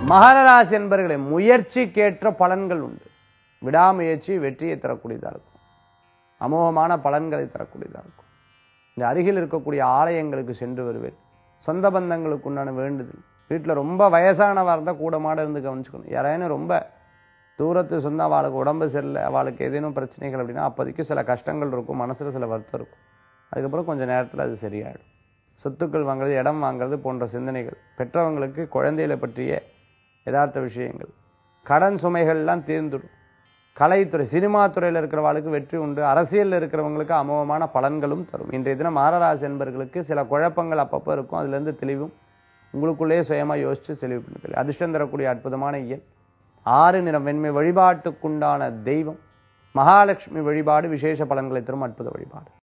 மகர ராசி என்பர்களே முயற்சிக்கேற்ற பலன்கள் உண்டு விடாமுயற்சி வெற்றியை தரக்கூடியதா இருக்கும் அமோகமான பலன்களை தரக்கூடியதா இருக்கும் இந்த அருகில் இருக்கக்கூடிய ஆலயங்களுக்கு சென்று வருவேன் சொந்த பந்தங்களுக்கு உண்டான வேண்டுதல் வீட்டில் ரொம்ப வயசானவா இருந்தால் கூட மாட இருந்து கவனிச்சுக்கணும் யாராயினும் ரொம்ப தூரத்து சொந்த அவளுக்கு உடம்பு சரியில்லை அவளுக்கு ஏதேனும் பிரச்சனைகள் அப்படின்னா அப்போதைக்கு சில கஷ்டங்கள் இருக்கும் மனசில் சில வருத்தம் இருக்கும் அதுக்கப்புறம் கொஞ்சம் நேரத்தில் அது சரியாயிடும் சொத்துக்கள் வாங்குறது இடம் வாங்குறது போன்ற சிந்தனைகள் பெற்றவங்களுக்கு குழந்தைகளை பற்றிய யதார்த்த விஷயங்கள் கடன் சுமைகள்லாம் தீர்ந்துடும் கலைத்துறை சினிமா துறையில் இருக்கிறவங்களுக்கு வெற்றி உண்டு அரசியலில் இருக்கிறவங்களுக்கு அமோகமான பலன்களும் தரும் இன்றைய தினம் மாரராசி என்பர்களுக்கு சில குழப்பங்கள் அப்பப்போ இருக்கும் அதுலேருந்து தெளிவும் உங்களுக்குள்ளேயே சுயமாக யோசித்து தெளிவு பண்ணுங்கள் அதிர்ஷ்டம் தரக்கூடிய அற்புதமான இயல் ஆறு நிறம் வெண்மை வழிபாட்டுக்குண்டான தெய்வம் மகாலட்சுமி வழிபாடு விசேஷ பலன்களை தரும் அற்புத வழிபாடு